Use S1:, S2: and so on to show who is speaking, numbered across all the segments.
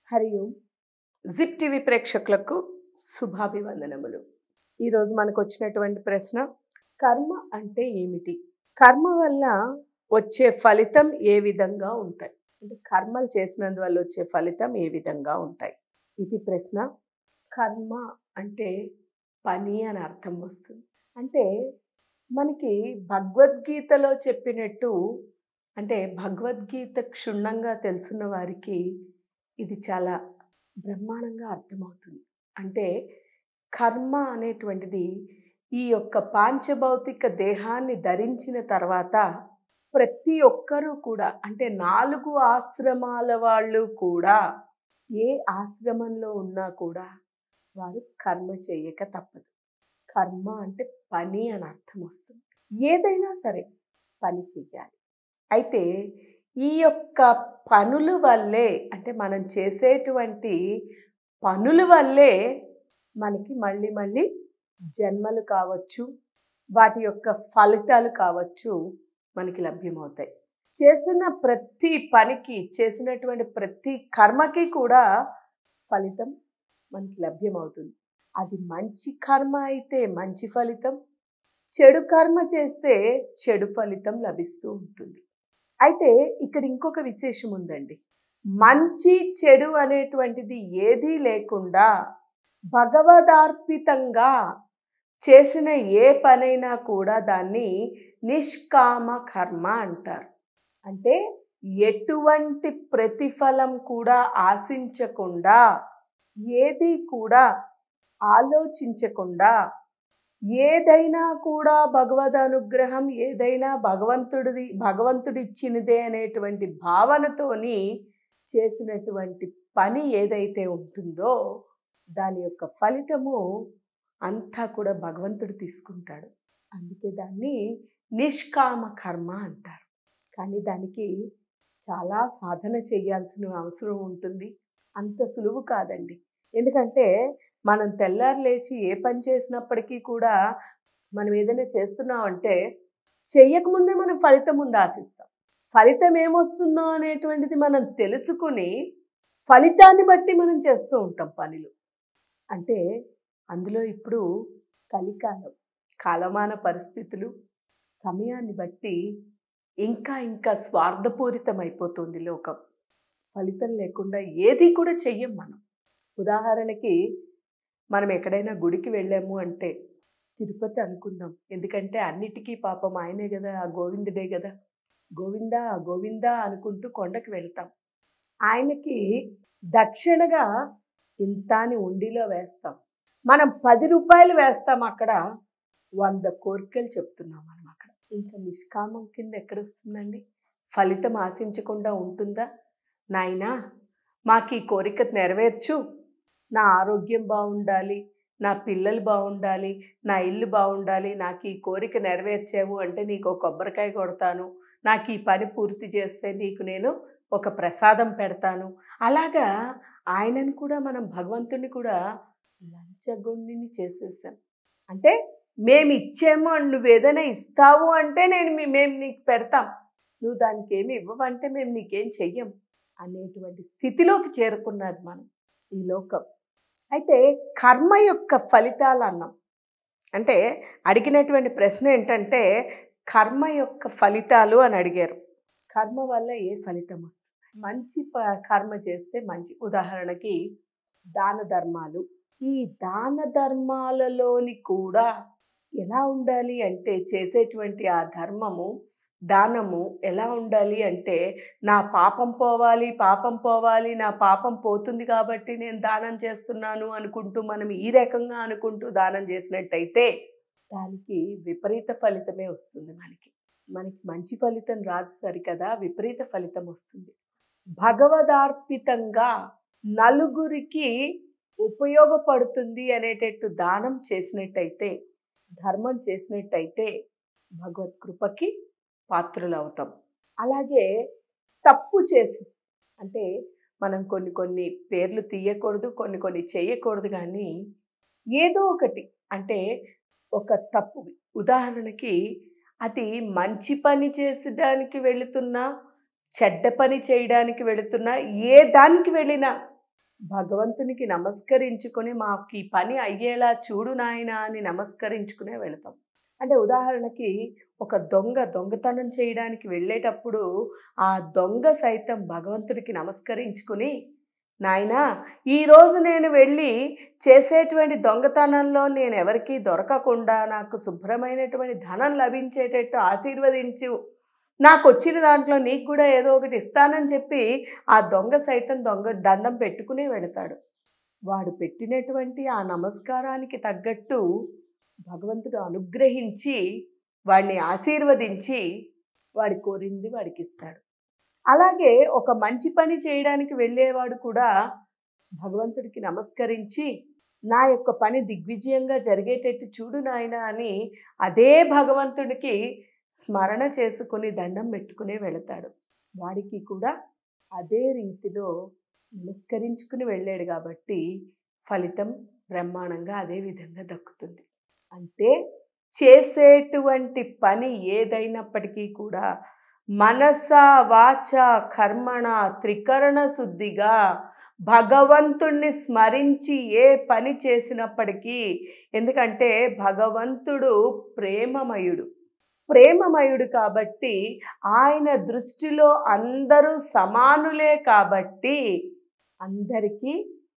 S1: హరి ఓం zip TV ప్రేక్షకులకు శుభాభివందనములు ఈరోజు మనకు వచ్చినటువంటి ప్రశ్న కర్మ అంటే ఏమిటి కర్మ వల్ల వచ్చే ఫలితం ఏ విధంగా ఉంటాయి అంటే కర్మలు చేసినందువల్ల వచ్చే ఫలితం ఏ విధంగా ఉంటాయి ఇది ప్రశ్న కర్మ అంటే పని అని అర్థం వస్తుంది అంటే మనకి భగవద్గీతలో చెప్పినట్టు అంటే భగవద్గీత క్షుణ్ణంగా తెలుసున్న వారికి ఇది చాలా బ్రహ్మాండంగా అర్థమవుతుంది అంటే కర్మ అనేటువంటిది ఈ యొక్క పాంచభౌతిక దేహాన్ని ధరించిన తర్వాత ప్రతి ఒక్కరూ కూడా అంటే నాలుగు ఆశ్రమాల వాళ్ళు కూడా ఏ ఆశ్రమంలో ఉన్నా కూడా వారు కర్మ చేయక తప్పదు కర్మ అంటే పని అని అర్థం వస్తుంది ఏదైనా సరే పని చెయ్యాలి అయితే ఈ యొక్క పనుల వల్లే అంటే మనం చేసేటువంటి పనుల వల్లే మనకి మళ్ళీ మళ్ళీ జన్మలు కావచ్చు వాటి యొక్క ఫలితాలు కావచ్చు మనకి లభ్యమవుతాయి చేసిన ప్రతి పనికి చేసినటువంటి ప్రతి కర్మకి కూడా ఫలితం మనకి లభ్యమవుతుంది అది మంచి కర్మ అయితే మంచి ఫలితం చెడు కర్మ చేస్తే చెడు ఫలితం లభిస్తూ ఉంటుంది అయితే ఇక్కడ ఇంకొక విశేషం ఉందండి మంచి చెడు అనేటువంటిది ఏదీ లేకుండా భగవదార్పితంగా చేసిన ఏ పనైనా కూడా దాన్ని నిష్కామ కర్మ అంటారు అంటే ఎటువంటి ప్రతిఫలం కూడా ఆశించకుండా ఏది కూడా ఆలోచించకుండా ఏదైనా కూడా భగవద్ అనుగ్రహం ఏదైనా భగవంతుడిది భగవంతుడు ఇచ్చినదే అనేటువంటి భావనతోని చేసినటువంటి పని ఏదైతే ఉంటుందో దాని యొక్క ఫలితము అంతా కూడా భగవంతుడు తీసుకుంటాడు అందుకే దాన్ని నిష్కామ కర్మ అంటారు కానీ దానికి చాలా సాధన చేయాల్సిన అవసరం ఉంటుంది అంత సులువు కాదండి ఎందుకంటే మనం తెల్లారు లేచి ఏ పని చేసినప్పటికీ కూడా మనం ఏదైనా చేస్తున్నామంటే చెయ్యకముందే మనం ఫలితం ముందు ఆశిస్తాం ఫలితం ఏమొస్తుందో అనేటువంటిది మనం తెలుసుకుని ఫలితాన్ని బట్టి మనం చేస్తూ ఉంటాం పనులు అంటే అందులో ఇప్పుడు కలికాలం కాలమాన పరిస్థితులు సమయాన్ని బట్టి ఇంకా ఇంకా స్వార్థపూరితం అయిపోతుంది లోకం ఫలితం లేకుండా ఏది కూడా చెయ్యం మనం ఉదాహరణకి మనం ఎక్కడైనా గుడికి వెళ్ళాము అంటే తిరుపతి అనుకుందాం ఎందుకంటే అన్నిటికీ పాపం ఆయనే కదా ఆ గోవిందుడే కదా గోవిందా గోవిందా అనుకుంటూ కొండకి వెళ్తాం ఆయనకి దక్షిణగా ఇంత అని ఉండిలో వేస్తాం మనం పది రూపాయలు వేస్తాం అక్కడ వంద కోరికలు చెప్తున్నాం మనం అక్కడ ఇంకా నిష్కామం కింద ఎక్కడొస్తుందండి ఫలితం ఆశించకుండా ఉంటుందా నాయనా మాకు ఈ కోరిక నెరవేర్చు నా ఆరోగ్యం బాగుండాలి నా పిల్లలు బాగుండాలి నా ఇల్లు బాగుండాలి నాకు ఈ కోరిక నెరవేర్చావు అంటే నీకు ఒక కొబ్బరికాయ కొడతాను నాకు ఈ పని పూర్తి చేస్తే నీకు నేను ఒక ప్రసాదం పెడతాను అలాగా ఆయనను కూడా మనం భగవంతుని కూడా లంచగొండిని చేసేసాం అంటే మేము ఇచ్చేమో నువ్వు ఏదైనా ఇస్తావు అంటే నేను మీ- మేము నీకు పెడతాం నువ్వు దానికి ఏమి ఇవ్వవంటే మేము నీకేం చెయ్యం అనేటువంటి స్థితిలోకి చేరుకున్నది మనం ఈ లోకం అయితే కర్మ యొక్క ఫలితాలు అన్నాం అంటే అడిగినటువంటి ప్రశ్న ఏంటంటే కర్మ యొక్క ఫలితాలు అని అడిగారు కర్మ వల్ల ఏ ఫలితం వస్తుంది మంచి ప- కర్మ చేస్తే మంచి ఉదాహరణకి దాన ధర్మాలు ఈ దాన ధర్మాలలోని కూడా ఎలా ఉండాలి అంటే చేసేటువంటి ఆ ధర్మము దానము ఎలా ఉండాలి అంటే నా పాపం పోవాలి పాపం పోవాలి నా పాపం పోతుంది కాబట్టి నేను దానం చేస్తున్నాను అనుకుంటూ మనం ఈ రకంగా అనుకుంటూ దానం చేసినట్టయితే దానికి విపరీత ఫలితమే వస్తుంది మనకి మనకి మంచి ఫలితం రాదు సరికదా విపరీత ఫలితం వస్తుంది భగవదార్పితంగా నలుగురికి ఉపయోగపడుతుంది అనేటట్టు దానం చేసినట్టయితే ధర్మం చేసినట్టయితే భగవత్ కృపకి పాత్రులు అవుతాం అలాగే తప్పు చేసి అంటే మనం కొన్ని కొన్ని పేర్లు తీయకూడదు కొన్ని కొన్ని చేయకూడదు కానీ ఏదో ఒకటి అంటే ఒక తప్పు ఉదాహరణకి అది మంచి పని చేసడానికి వెళుతున్నా చెడ్డ పని చేయడానికి వెళుతున్నా ఏ దానికి వెళ్ళినా భగవంతునికి నమస్కరించుకొని మాకు ఈ పని అయ్యేలా చూడు నాయనా అని నమస్కరించుకునే వెళతాం అంటే ఉదాహరణకి ఒక దొంగ దొంగతనం చేయడానికి వెళ్ళేటప్పుడు ఆ దొంగ సైతం భగవంతుడికి నమస్కరించుకుని నాయనా ఈరోజు నేను వెళ్ళి చేసేటువంటి దొంగతనంలో నేను ఎవరికీ దొరకకుండా నాకు శుభ్రమైనటువంటి ధనం లభించేటట్టు ఆశీర్వదించు నాకు వచ్చిన దాంట్లో నీకు కూడా ఏదో ఒకటి ఇస్తానని చెప్పి ఆ దొంగ సైతం దొంగ దండం పెట్టుకునే వెళతాడు వాడు పెట్టినటువంటి ఆ నమస్కారానికి తగ్గట్టు భగవంతుడు అనుగ్రహించి వాడిని ఆశీర్వదించి వాడి కోరింది వాడికి ఇస్తాడు అలాగే ఒక మంచి పని చేయడానికి వెళ్ళేవాడు కూడా భగవంతుడికి నమస్కరించి నా యొక్క పని దిగ్విజయంగా జరిగేటట్టు చూడు నాయన అని అదే భగవంతుడికి స్మరణ చేసుకుని దండం పెట్టుకునే వెళతాడు వాడికి కూడా అదే రీతిలో నమస్కరించుకుని వెళ్ళాడు కాబట్టి ఫలితం బ్రహ్మాండంగా అదే విధంగా దక్కుతుంది అంటే చేసేటువంటి పని ఏదైనప్పటికీ కూడా మనస వాచ కర్మణ త్రికరణ శుద్ధిగా భగవంతుణ్ణి స్మరించి ఏ పని చేసినప్పటికీ ఎందుకంటే భగవంతుడు ప్రేమమయుడు ప్రేమమయుడు కాబట్టి ఆయన దృష్టిలో అందరూ సమానులే కాబట్టి అందరికీ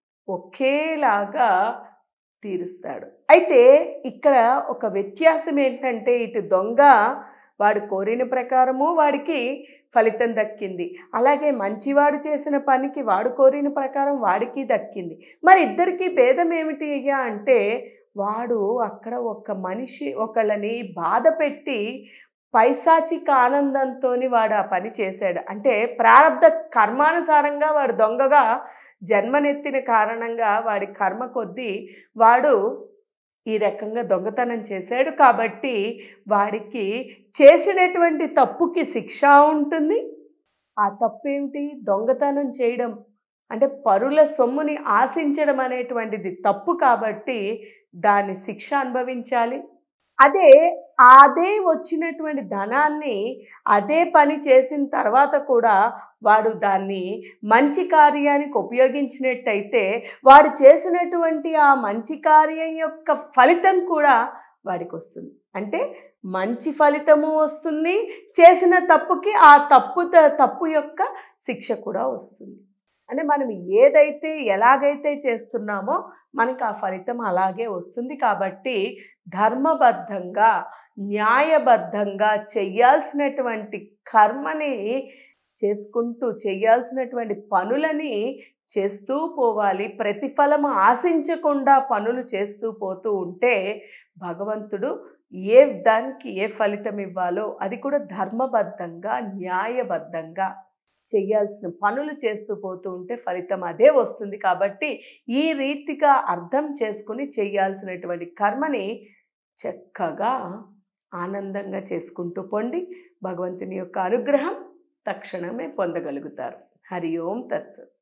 S1: ఒకేలాగా తీరుస్తాడు అయితే ఇక్కడ ఒక వ్యత్యాసం ఏంటంటే ఇటు దొంగ వాడు కోరిన ప్రకారము వాడికి ఫలితం దక్కింది అలాగే మంచివాడు చేసిన పనికి వాడు కోరిన ప్రకారం వాడికి దక్కింది మరి ఇద్దరికి భేదం ఏమిటి అయ్యా అంటే వాడు అక్కడ ఒక మనిషి ఒకళ్ళని బాధ పెట్టి పైశాచిక ఆనందంతో వాడు ఆ పని చేశాడు అంటే ప్రారంధ కర్మానుసారంగా వాడు దొంగగా జన్మనెత్తిన కారణంగా వాడి కర్మ కొద్దీ వాడు ఈ రకంగా దొంగతనం చేశాడు కాబట్టి వాడికి చేసినటువంటి తప్పుకి శిక్ష ఉంటుంది ఆ తప్పు ఏమిటి దొంగతనం చేయడం అంటే పరుల సొమ్ముని ఆశించడం అనేటువంటిది తప్పు కాబట్టి దాని శిక్ష అనుభవించాలి అదే అదే వచ్చినటువంటి ధనాన్ని అదే పని చేసిన తర్వాత కూడా వాడు దాన్ని మంచి కార్యానికి ఉపయోగించినట్టయితే వాడు చేసినటువంటి ఆ మంచి కార్యం యొక్క ఫలితం కూడా వాడికి వస్తుంది అంటే మంచి ఫలితము వస్తుంది చేసిన తప్పుకి ఆ తప్పు తప్పు యొక్క శిక్ష కూడా వస్తుంది అంటే మనం ఏదైతే ఎలాగైతే చేస్తున్నామో మనకు ఆ ఫలితం అలాగే వస్తుంది కాబట్టి ధర్మబద్ధంగా న్యాయబద్ధంగా చెయ్యాల్సినటువంటి కర్మని చేసుకుంటూ చేయాల్సినటువంటి పనులని చేస్తూ పోవాలి ప్రతిఫలం ఆశించకుండా పనులు చేస్తూ పోతూ ఉంటే భగవంతుడు ఏ దానికి ఏ ఫలితం ఇవ్వాలో అది కూడా ధర్మబద్ధంగా న్యాయబద్ధంగా చేయాల్సిన పనులు చేస్తూ పోతూ ఉంటే ఫలితం అదే వస్తుంది కాబట్టి ఈ రీతిగా అర్థం చేసుకుని చేయాల్సినటువంటి కర్మని చక్కగా ఆనందంగా చేసుకుంటూ పొండి భగవంతుని యొక్క అనుగ్రహం తక్షణమే పొందగలుగుతారు హరి ఓం తత్సత్